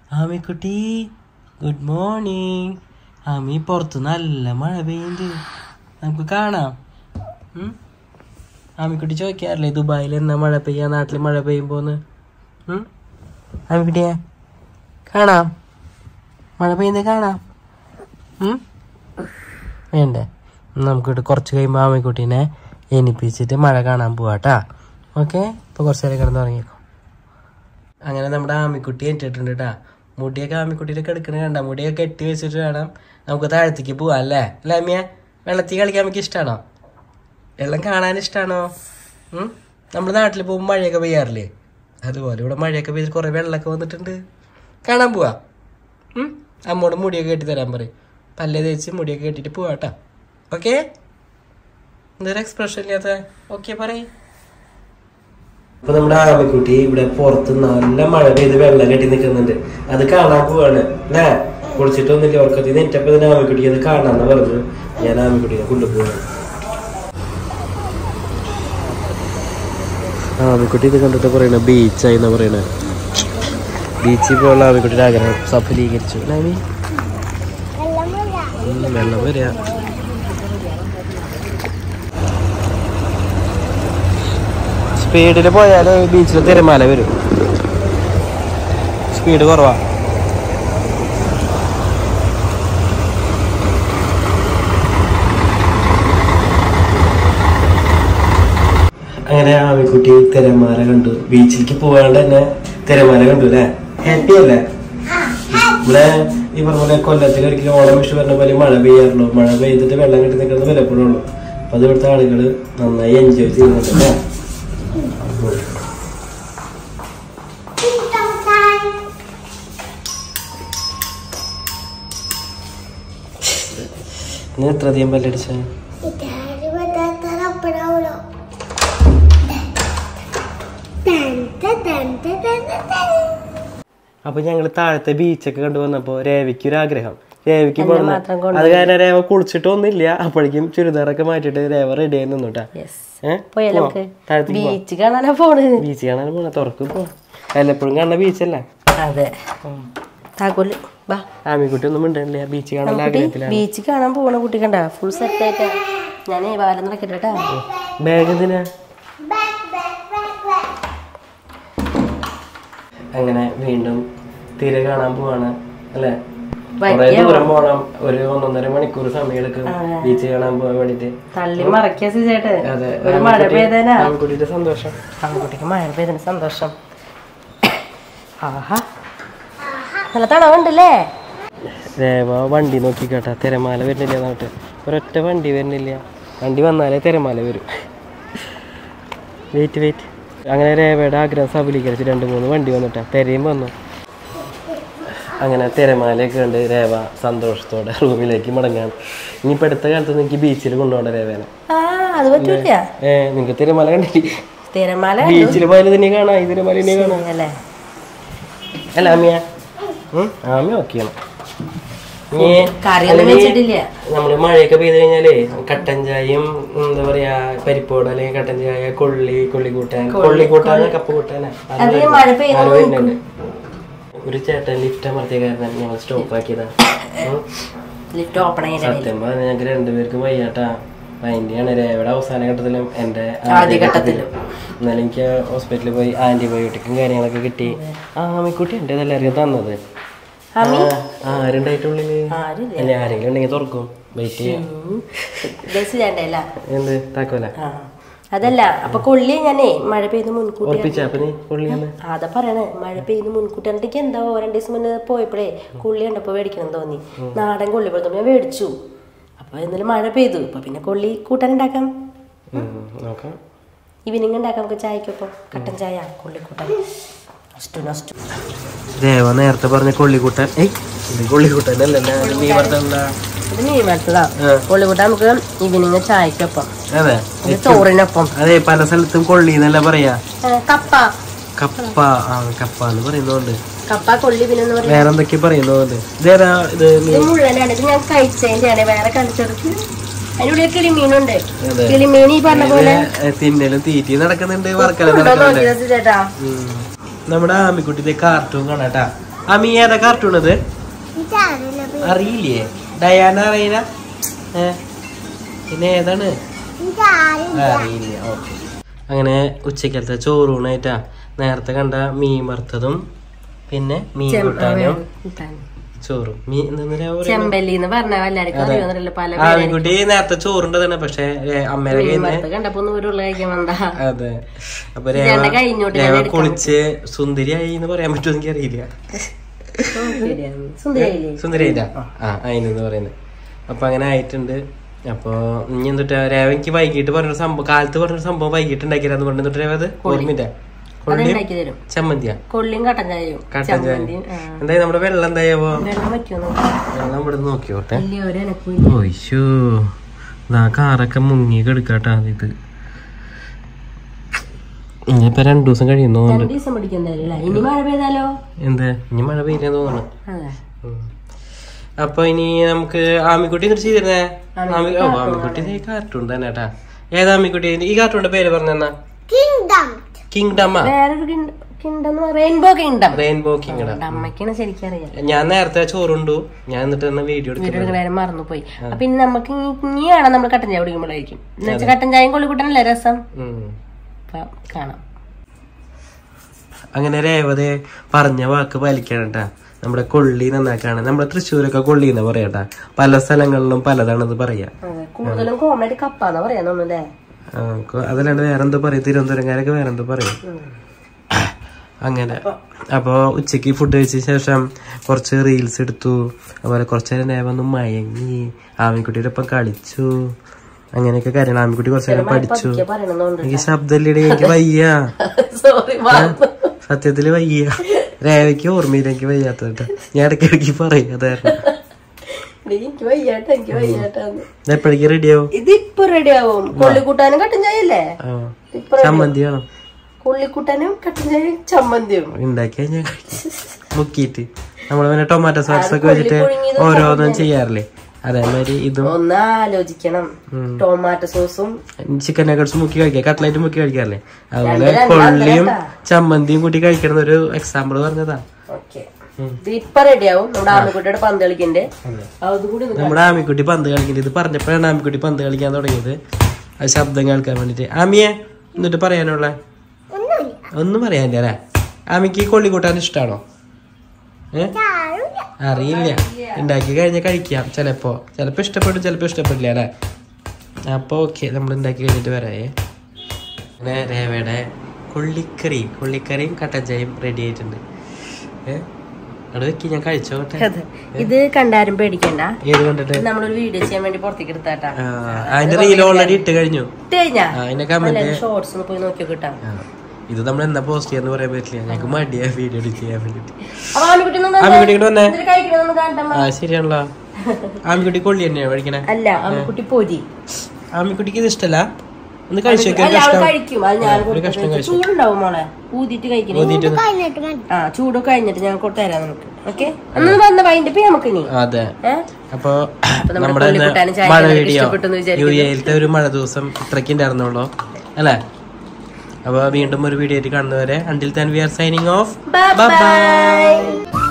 ആമിക്കുട്ടി good morning Ami പുറത്ത് നല്ല മഴ പെയ്യുന്നുണ്ട് നമുക്ക് കാണാം ഉം? ആമിക്കുട്ടി ചോദിക്കാറില്ലേ ദുബായിൽ എന്നാ മഴ പെയ്യാ നാട്ടിൽ മഴ പെയ്യുമ്പോന്ന് ഉം? ആമിക്കുട്ടിയെ കാണാം മഴ പെയ്യുന്നത് കാണാം ഉം? വേണ്ടേ നമുക്കിട്ട് കുറച്ച് കഴിയുമ്പോൾ ആമിക്കുട്ടീനെ എണിപ്പിച്ചിട്ട് മഴ കാണാൻ പോവാട്ടാ ഓക്കെ ഇപ്പോൾ കുറച്ച് നേരം കിടന്ന് തുടങ്ങിയേക്കും അങ്ങനെ നമ്മുടെ ആമിക്കുട്ടി എറ്റിട്ടുണ്ട് കേട്ടാ മുടിയൊക്കെ ആമിക്കുട്ടിയുടെ കിടക്കണ കണ്ട മുടിയൊക്കെ കെട്ടി വെച്ചിട്ട് വേണം നമുക്ക് താഴത്തേക്ക് പോവാം അല്ലേ അല്ലേ അമ്മിയ വെള്ളത്തിൽ കളിക്കാൻ നമുക്ക് ഇഷ്ടമാണോ വെള്ളം കാണാൻ ഇഷ്ടമാണോ നമ്മുടെ നാട്ടിൽ പോകുമ്പോൾ മഴയൊക്കെ പെയ്യാറില്ലേ അതുപോലെ ഇവിടെ മഴയൊക്കെ പെയ്ത് കുറേ വെള്ളമൊക്കെ വന്നിട്ടുണ്ട് കാണാൻ പോവാ ഉം? അമ്മോട് മുടിയൊക്കെ കെട്ടി തരാൻ പറയും പല്ലേ തേച്ച് മുടിയൊക്കെ കെട്ടിട്ട് പോവാട്ടാ ഓക്കെ എന്തൊരു എക്സ്പ്രഷൻ ഇല്ലാത്ത ഓക്കെ പറയും അപ്പൊ നമ്മുടെ ആമിക്കുട്ടി ഇവിടെ പുറത്ത് നല്ല മഴ പെയ്ത് വെള്ളം കെട്ടി നിൽക്കുന്നുണ്ട് അത് കാണാൻ പോവാണ് അല്ലേ കുളിച്ചിട്ടൊന്നുമില്ല ഉറക്കത്തിൽ നെറ്റപ്പോ തന്നെ ആമിക്കുട്ടി അത് കാണാന്ന് പറഞ്ഞു ഞാൻ ആമിക്കുട്ടിനെ കൊണ്ടുപോവാണ് ആമിക്കുട്ടി ഇത് കണ്ടിട്ട് പറയണ ബീച്ചായി എന്നാ പറയണ ബീച്ചിൽ പോയുള്ള ആമിക്കുട്ടിയുടെ ആഗ്രഹം സഫലീകരിച്ചു അല്ലേ ആമി? ഉം, വെള്ളം വരിക സ്പീഡിൽ പോയാൽ ബീച്ചിൽ തിരമാല വരും സ്പീഡ് കുറവാ അങ്ങനെ ആമിക്കുട്ടി തിരമാല കണ്ടു ബീച്ചിലേക്ക് പോകാണ്ട് തന്നെ തിരമാല കണ്ടു അല്ലേ ഹാപ്പി അല്ലേ ഇവിടെ ഈ പറഞ്ഞ പോലെ കൊല്ലത്തിൽ ഒരിക്കലും ഓണം വിഷു പറഞ്ഞ പോലെ മഴ പെയ്യാറുള്ളൂ മഴ പെയ്തിട്ട് വെള്ളം കെട്ടി നിൽക്കുന്നത് വിലപ്പെടുള്ളൂ അപ്പൊ അത് ഇവിടുത്തെ ആളുകൾ നന്നായി എൻജോയ് ചെയ്യുന്നുണ്ട് അല്ലേ നീ എത്ര അധികം പല്ലടിച്ച അപ്പൊ ഞങ്ങൾ താഴത്തെ ബീച്ചൊക്കെ കണ്ടു വന്നപ്പോ രേവയ്ക്ക് ഒരു ആഗ്രഹം രേവയ്ക്ക് പോകണം അത് കാരണം രേവ കുളിച്ചിട്ടൊന്നുമില്ല അപ്പോഴേക്കും ചുരിദാറൊക്കെ മാറ്റിട്ട് രേവ റെഡി ആയി നിന്നുട്ടാ ഏഹ് പോയാലോ നമുക്ക് താഴത്തേക്ക് പോവാം ബീച്ച് കാണാനാ പോണ് ബീച്ച് കാണാൻ പോണ തുറക്ക് പോ എല്ലപ്പോഴും കാണുന്ന ബീച്ചല്ലേ അതെ താക്കോല് ബാ ആമിക്കുട്ടി ഒന്നും മിണ്ടല്ലേ ബീച്ച് കാണാൻ കുട്ടി ആഗ്രഹത്തിലാണ് ബീച്ച് കാണാൻ പോണ കുട്ടി കണ്ട ഫുൾ സെറ്റ് ആയിട്ടാ ഞാനേ വാലം നടക്കട്ടെ കേട്ടാ ബാഗ് എന്തിനാ അങ്ങനെ വീണ്ടും തീരെ കാണാൻ പോവാണ് അല്ലേ കുറെ ദൂരം പോണം ഒരു ഒന്നൊന്നര മണിക്കൂർ സമയം എടുക്കും ബീച്ച് കാണാൻ പോകാൻ വേണ്ടിട്ട് തള്ളി മറക്കിയ ചേട്ട് അതെ ഒരു മഴ പെയ്തേനാ ആൺകുട്ടിയുടെ സന്തോഷം ആൺകുട്ടിക്ക് മഴ പെയ്തതിന് സന്തോഷം ആഹാ നല്ല തണവുണ്ടല്ലേ രേവ വണ്ടി നോക്കി കേട്ടാ തിരമാല വരുന്നില്ല എന്നിട്ട് ഒരൊറ്റ വണ്ടി വരുന്നില്ല വണ്ടി വന്നാലേ തിരമാല വരും വെയിറ്റ് വെയിറ്റ് അങ്ങനെ രേവയുടെ ആഗ്രഹം സഫലീകരിച്ച് രണ്ട് മൂന്ന് വണ്ടി വന്നിട്ടാ തിരയും വന്നു അങ്ങനെ തിരമാലയൊക്കെ ഉണ്ട് രേവ സന്തോഷത്തോടെ റൂമിലേക്ക് മടങ്ങാണ് ഇനിയിപ്പോൾ അടുത്ത കാലത്ത് എനിക്ക് ബീച്ചിൽ കൊണ്ടുപോകണ്ട രേവേനെ ആ അത് പറ്റൂല ഏ നിങ്ങൾക്ക് തിരമാല കണ്ടിട്ട് തിരമാല ബീച്ചിൽ പോയാലും തന്നെ കാണാം ഈ തിരമാല തന്നെ കാണാം അല്ലേ അല്ല ആമിയ ഉം, ആമിയ ഓക്കെയാണ് ഇനി കറിയൊന്നും വെച്ചിട്ടില്ല നമ്മള് മഴയൊക്കെ പെയ്ത് കഴിഞ്ഞാലേ കട്ടൻ ചായയും എന്താ പറയാ പരിപ്പോട് അല്ലെങ്കിൽ കട്ടൻ ചായ കൊള്ളി കൊള്ളി കൂട്ടാൻ കൊള്ളി കൂട്ടാൻ കപ്പ് കൂട്ടാനാ അത് അത് വരുന്നുണ്ട്. മഴ പെയ്യുന്ന ആരോ വരുന്നുണ്ട്. ഒരു ചേട്ടൻ ലിഫ്റ്റ് അമർത്തിയ കാരണം ഞങ്ങൾ സ്റ്റോപ്പ് ആക്കിയതാ ഉം. ലിഫ്റ്റ് ഓപ്പൺ ആയില്ല സത്യം പറഞ്ഞ ഞങ്ങൾക്ക് രണ്ടുപേർക്കും വയ്യാട്ടാ അതിന്റെയാണ് രേവയുടെ അവസാന ഘട്ടത്തിലും എന്റെ ആദ്യ ഘട്ടത്തിലും. എന്നാലും എനിക്ക് ഹോസ്പിറ്റലിൽ പോയി ആന്റിബയോട്ടിക്കും കാര്യങ്ങളൊക്കെ കിട്ടി ആ ആമിക്കുട്ടി ഉണ്ട് ഇതെല്ലാവർക്കും തന്നത് ആ, ആരുണ്ടായിട്ടുള്ളില് ആരില്ല അല്ല ആരെങ്കിലും ഉണ്ടെങ്കിൽ തുറക്കും വെയിറ്റ് ചെയ്യാം ബസ് ചെയ്യണ്ടല്ല എന്ത് താക്കോല ആ അതല്ല അപ്പൊ കൊള്ളി ഞാനേ മഴ പെയ്ത് മുൻകൂട്ടി ഉറപ്പിച്ച അപ്പൊ നീ പുള്ളിയാണ് അതാ പറയണേ മഴ പെയ്ത് മുൻകൂട്ടി എന്നിട്ട് എന്താ രണ്ടു ദിവസം മുന്നേ പോയപ്പോഴേ കുള്ളി കണ്ടപ്പോ മേടിക്കണം തോന്നി നാടൻ കൊള്ളി പോലത്തെ ഞാൻ മേടിച്ചു അപ്പൊ എന്നാലും മഴ പെയ്തു അപ്പൊ പിന്നെ കൊള്ളി കൂട്ടാൻ ഉണ്ടാക്കാം നോക്കാം ഈവനിങ് ഉണ്ടാക്കാം നമുക്ക് ചായക്കൊപ്പം കട്ടൻ ചായ കൊള്ളി കൂട്ടാൻ നഷ്ടു നഷ്ടു ദേവ നേരത്തെ പറഞ്ഞ കൊള്ളിക്കൂട്ടൻ ഏയ് ഇത് കൊള്ളിക്കൂട്ടൻ അല്ല നീ പറഞ്ഞ ഇത് മീൻ വറുത്തതാ കൊള്ളി കൂട്ടാൻ നമുക്ക് ഈവനിങ് ചായക്കൊപ്പം അതെ ഇത് ചോറിനൊപ്പം അതെ പല സ്ഥലത്തും കൊള്ളി എന്നല്ല പറയാ ഏ, കപ്പ കപ്പ ആ കപ്പ എന്ന് പറയുന്നോണ്ട് കപ്പ കൊള്ളി പിന്നെ എന്ന് പറയുന്നത് വേറെ എന്തൊക്കെ പറയുന്നോണ്ട് ഇതേതാ ഇത് ഇത് മുഴുവനാണ് ഇത് ഞാൻ കഴിച്ചതിന്റെയാണ് വേറെ കളിച്ചെടുത്ത് അതിനുള്ളിൽ കിളിമീനുണ്ട് അതെ. കിളിമീൻ ഈ പറഞ്ഞ പോലെ ഏ, തിന്നലും തീറ്റി നടക്കുന്നുണ്ട് വർക്കലും ഉണ്ടോ നടക്കുന്നുണ്ട് നോക്കി ചേട്ടാ ഉം. നമ്മുടെ ആമിക്കുട്ടിയുടെ കാർട്ടൂൺ കാണാട്ടാ അമ്മി ഏതാ കാർട്ടൂണത് അറിയില്ലേ ഡയാന അറിയില്ല ഏ പിന്നെ ഏതാണ് അറിയില്ല ഓക്കെ അങ്ങനെ ഉച്ചക്കലത്തെ ചോറൂണായിട്ടാ നേരത്തെ കണ്ട മീൻ വറുത്തതും പിന്നെ മീൻ കൂട്ടാനും ചോറും മീൻ എന്താ പറയാ ചെമ്പല്ലി എന്ന് പറഞ്ഞ എല്ലാവർക്കും അറിയുന്നില്ല പല ആമിക്കുട്ടി നേരത്തെ ചോറുണ്ടതാണ് പക്ഷെ അമ്മയുടെ കയ്യിൽ നിന്ന് പേര് കണ്ടപ്പോ ഒന്ന് ഒരു ഉള്ള കഴിക്കാൻ വന്ന അതെ അപ്പൊ രേവ ഇതെന്റെ കഴിഞ്ഞോട്ട് രേവ കുളിച്ച് സുന്ദരിയായി എന്ന് പറയാൻ പറ്റുമോ എനിക്ക് അറിയില്ല സുന്ദരിയില്ലേ സുന്ദരിയായില്ല ആ അതിനെന്ന് പറയുന്നത് അപ്പൊ അങ്ങനെ ആയിട്ടുണ്ട് അപ്പൊ ഇനി എന്നിട്ട് രേവ എനിക്ക് വൈകിട്ട് പറഞ്ഞൊരു സംഭവം കാലത്ത് പറഞ്ഞൊരു സംഭവം വൈകിട്ട് ഉണ്ടാക്കിയതെന്ന് പറഞ്ഞു എന്നിട്ട് രേവ അത് ഓർമ്മയില്ല കൊള്ളിയും അതുണ്ടാക്കി തരും ചമ്മന്തിയാ കൊള്ളിയും കട്ടൻ ചായയും കട്ടൻ ചായ ചമ്മന്തിയും ആ. എന്തായാലും നമ്മുടെ വെള്ളം എന്തായാവോ വെള്ളം പറ്റുമോ വെള്ളം ഇവിടെ നോക്കിയോട്ടെ വലിയ ഒരു എനക്കും ഓയ്യോ ഇതാ കാറൊക്കെ മുങ്ങി കിടക്കാട്ടാ ഇത് ഇനിയിപ്പോ രണ്ടു ദിവസം കഴിയുന്നു രണ്ടു ദിവസം പിടിക്കും എന്തായാലും അല്ലേ? ഇനി മഴ പെയ്താലോ എന്താ ഇനി മഴ പെയ്യാന്ന് തോന്നുന്നു അതെ ഉം. അപ്പൊ ഇനി നമുക്ക് ആമിക്കുട്ടി എന്നിട്ട് ചെയ്തിരുന്നേ ആമി ഓ ആമിക്കുട്ടി ഈ കാർട്ടൂൺ തന്നെ കേട്ടാ ഏതാ ആമിക്കുട്ടി ഈ കാർട്ടൂണിന്റെ പേര് പറഞ്ഞെന്നാ കിങ്ഡമ്മ വേറൊരു kingdom rainbow kingdom rainbow kingdom അമ്മയ്ക്കാണ് ശരിക്കും അറിയാം ഞാൻ നേരത്തെ ചോറുണ്ടു ഞാൻ എന്നിട്ട് തന്നെ വീഡിയോ എടുത്തു വീഡിയോ എടുക്കുന്ന നേരം മറന്നുപോയി അപ്പൊ ഇനി നമുക്ക് ഇനി- ഇനിയാണ് നമ്മൾ കട്ടൻ ചായ കുടിക്കുമ്പോഴായിരിക്കും എന്ന് വെച്ചാൽ കട്ടൻ ചായയും കൊള്ളിക്കൂട്ടനല്ലേ രസം ഉം. അപ്പൊ കാണാം അങ്ങനെ രേവതി പറഞ്ഞ വാക്ക് പാലിക്കണം ട്ടാ നമ്മുടെ കൊള്ളി നന്നാക്കാണ് നമ്മുടെ തൃശ്ശൂരൊക്കെ കൊള്ളി എന്ന് പറയാട്ടാ പല സ്ഥലങ്ങളിലും പലതാണെന്ന് പറയാ അതെ കൂടുതലും കോമഡി കപ്പാന്ന് പറയാ തോന്നുന്നല്ലേ ആ, കൊ- അതല്ലാണ്ട് വേറെന്തോ പറയും തിരുവനന്തപുരംകാരൊക്കെ വേറെന്തോ പറയും അങ്ങനെ അപ്പോ ഉച്ചക്ക് ഫുഡ് കഴിച്ച ശേഷം കുറച്ച് റീൽസ് എടുത്തു അതുപോലെ കുറച്ച് നേരം നേരം ഒന്ന് മയങ്ങി ആമിക്കുട്ടിയുടെ ഒപ്പം കളിച്ചു അങ്ങനെയൊക്കെ കാര്യങ്ങൾ ആമിക്കുട്ടി കുറച്ച് നേരം പഠിച്ചു പറയണമെന്നുണ്ട് എനിക്ക് ശബ്ദമില്ലടി എനിക്ക് വയ്യ സോറി സത്യത്തില് വയ്യ രേവയ്ക്ക് ഓർമ്മയില്ല എനിക്ക് വയ്യാത്തത് ഞാൻ ഇടയ്ക്കിടയ്ക്ക് പറയും അതായിരുന്നു എനിക്ക് വയ്യാട്ട എനിക്ക് വയ്യാട്ടാന്ന് എപ്പോഴേക്ക് റെഡിയാവും ഇതിപ്പൊ റെഡി ആവും കൊള്ളിക്കൂട്ടാനും കട്ടൻ ചായ അല്ലേ ഇപ്പൊ ചമ്മന്തി വേണം കൊള്ളിക്കൂട്ടാനും കട്ടൻ ചായയും ചമ്മന്തിയും ഉണ്ടാക്കി കഴിഞ്ഞാൽ മുക്കിയിട്ട് നമ്മള് പിന്നെ ടൊമാറ്റോ സോസ് ഒക്കെ വെച്ചിട്ട് ഓരോന്നും ചെയ്യാറില്ലേ അതേമാതിരി ഇതും ഒന്ന് ആലോചിക്കണം ടൊമാറ്റോ സോസും ചിക്കൻ നഗറ്റ്സ് മുക്കി കഴിക്കാം കട്ട്ലറ്റ് മുക്കി കഴിക്കാറില്ലേ അതുപോലെ കൊള്ളിയും ചമ്മന്തിയും കൂട്ടി കഴിക്കണം ഒരു എക്സാമ്പിൾ പറഞ്ഞതാ ഓക്കെ ഇത് ഇപ്പൊ റെഡി ആവും നമ്മുടെ ആമിക്കുട്ടിയുടെ പന്ത് കളിക്കണ്ട് അതുകൂടി ഒന്ന് നമ്മുടെ ആമിക്കുട്ടി പന്ത് കളിക്കുന്നത് ഇത് പറഞ്ഞപ്പോഴാണ് ആമിക്കുട്ടി പന്ത് കളിക്കാൻ തുടങ്ങിയത് അത് ശബ്ദം കേൾക്കാൻ വേണ്ടിട്ട് ആമിയെ എന്നിട്ട് പറയാനുള്ള ഒന്നും പറയാനില്ല അല്ലേ ആമിക്ക് കൊള്ളി കൂട്ടാൻ ഇഷ്ടാണോ ഏ അറിയില്ല ഉണ്ടാക്കി കഴിഞ്ഞാൽ കഴിക്കാം ചിലപ്പോ ചിലപ്പോ ഇഷ്ടപ്പെടും ചിലപ്പോ ഇഷ്ടപ്പെടില്ല അല്ലേ അപ്പൊ ഓക്കെ നമ്മൾ ഉണ്ടാക്കി കഴിഞ്ഞിട്ട് വരായേ അങ്ങനെ രേവയുടെ കൊള്ളിക്കറി കൊള്ളിക്കറിയും കട്ടൻ ചായയും റെഡി ആയിട്ടുണ്ട് ഏ അവിടെ വെക്കി ഞാൻ കഴിച്ചോട്ടെ അതെ. ഇത് കണ്ടാരും പേടിക്കണ്ട ഏത് കണ്ടിട്ട് ഇത് നമ്മളൊരു വീഡിയോ ചെയ്യാൻ വേണ്ടി പുറത്തേക്ക് എടുത്താട്ടാ ആ, അതിന്റെ റീൽ ഓൾറെഡി ഇട്ട് കഴിഞ്ഞു ഇട്ട് കഴിഞ്ഞാ ആ, അതിന്റെ കമന്റ് ഷോർട്സ് പോയി നോക്കി കിട്ടാം ഇത് നമ്മൾ എന്താ പോസ്റ്റ് ചെയ്യാന്ന് പറയാൻ പറ്റില്ല ഞങ്ങൾക്ക് മടിയാ വീഡിയോ എഡിറ്റ് ചെയ്യാൻ വേണ്ടിട്ട് അപ്പൊ ആമിക്കുട്ടി ഒന്ന് ആമിക്കുട്ടി ഇങ്ങോട്ട് വന്നേ ഇതില് കഴിക്കണമെന്ന് കാണട്ടെ ആ ശരിയാണല്ലോ ആമിക്കുട്ടി കൊള്ളി തന്നെയാ പഠിക്കണേ അല്ല ആമിക്കുട്ടി പൊരി ആമിക്കുട്ടിക്ക് ഇത് ഇഷ്ടല്ല ഒന്ന് കഴിച്ചു നോക്കിയാൽ അല്ല അവൾ കഴിക്കും അത് ഞാൻ ഒരു കഷ്ണം കഴിച്ചു ചൂടുണ്ടാവും മോളെ ഊതിയിട്ട് കഴിക്കണം ഊതിയിട്ട് ആ ചൂട് കഴിഞ്ഞിട്ട് ഞാൻ കൊടുത്തു തരാം നമുക്ക് ഓക്കെ അന്ന് വന്ന വൈൻഡപ്പ് നമുക്ക് ഇനി അതെ ഏഹ് അപ്പൊ നമ്മുടെ നമ്മുടെ ഇന്ന് കൊള്ളിക്കുട്ടാനും ചായയും മഴ എല്ലാവർക്കും വീഡിയോ ഇഷ്ടപ്പെട്ടെന്ന് യു വിചാരിക്കുന്നു. എയിലത്തെ ഒരു മഴ ദിവസം ഇത്രയ്ക്ക് ഉണ്ടായിരുന്നുള്ളൂ അല്ലേ അപ്പൊ വീണ്ടും ഒരു വീഡിയോ ആയിട്ട് കാണുന്നവരെ until then we are signing off Bye bye bye.